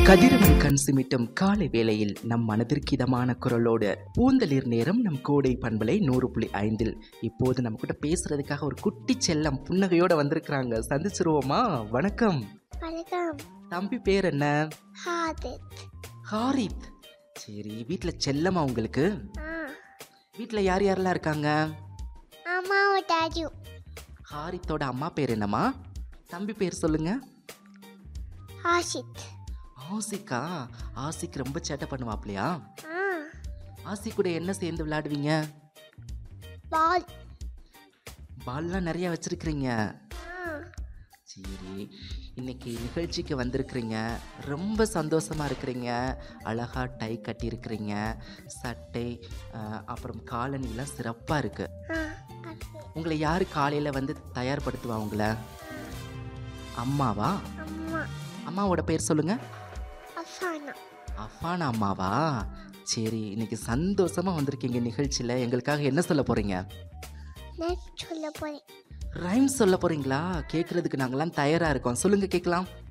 கதிரவன் கண் சிமிட்டும் காலை வேளையில் நம் மனதிற்கு இதமான குரலோடு பூந்தளிர் நேரம் நம் கோடை பண்பலை நூறு புள்ளி ஐந்தில் இப்போது நம்ம கிட்ட பேசுறதுக்காக ஒரு குட்டி செல்லம் புன்னகையோட வந்திருக்கிறாங்க சந்திச்சிருவோமா வணக்கம் வணக்கம் தம்பி பேர் என்ன ஹாதித் ஹாரித் சரி வீட்டில் செல்லமா உங்களுக்கு ஆ வீட்டில் யார் யாரெல்லாம் இருக்காங்க அம்மாவும் டாடியும் ஹாரித்தோட அம்மா பேர் என்னம்மா தம்பி பேர் சொல்லுங்க ஆஷித் ஆசிக்கா ஆசிக் ரொம்ப சேட்டை பண்ணுவாப்லையா ஆ ஆசி கூட என்ன சேர்ந்து விளையாடுவீங்க பால் பால்லாம் நிறைய வச்சிருக்கிறீங்க ஆ சரி இன்னைக்கு நிகழ்ச்சிக்கு வந்திருக்கிறீங்க ரொம்ப சந்தோஷமா இருக்கிறீங்க அழகா டை கட்டியிருக்கிறீங்க சட்டை அஹ், அப்புறம் காலணிலாம் சிறப்பாக இருக்கு ஆ அது உங்களை யார் காலையில் வந்து தயார்படுத்துவா உங்களை அம்மாவா அம்மா அம்மாவோட பேர் சொல்லுங்க அஃபானா அஃபானா அம்மாவா சரி இன்னைக்கு சந்தோஷமா வந்திருக்கீங்க நிகழ்ச்சியில் எங்களுக்காக என்ன சொல்ல போறீங்க நான் சொல்ல போகிறேன் ரைம் சொல்ல போறீங்களா கேட்கறதுக்கு நாங்கெல்லாம் தயாரா இருக்கோம் சொல்லுங்க கேட்கலாம்